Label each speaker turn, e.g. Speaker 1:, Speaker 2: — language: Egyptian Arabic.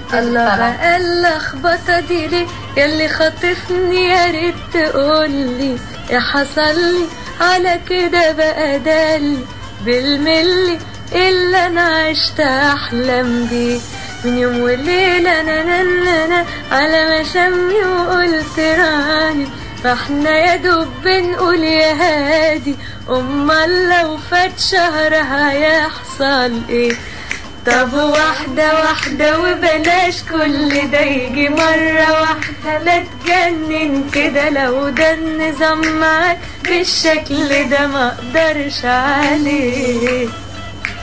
Speaker 1: الله
Speaker 2: طبعا.
Speaker 1: بقى اللخبطة دي ليه ياللي خاطفني يا ريت تقولي يا حصل لي على كده بقى دالي بالملي اللي انا عشت احلم بيه من يوم وليلة انا انا انا انا على ما شمي وقلت راني فاحنا يا دوب بنقول يا هادي امال لو فات شهر هيحصل ايه طب واحدة واحدة وبلاش كل ده يجي مرة واحدة لا تجنن كده لو ده النظام معاك بالشكل ده ما اقدرش عليه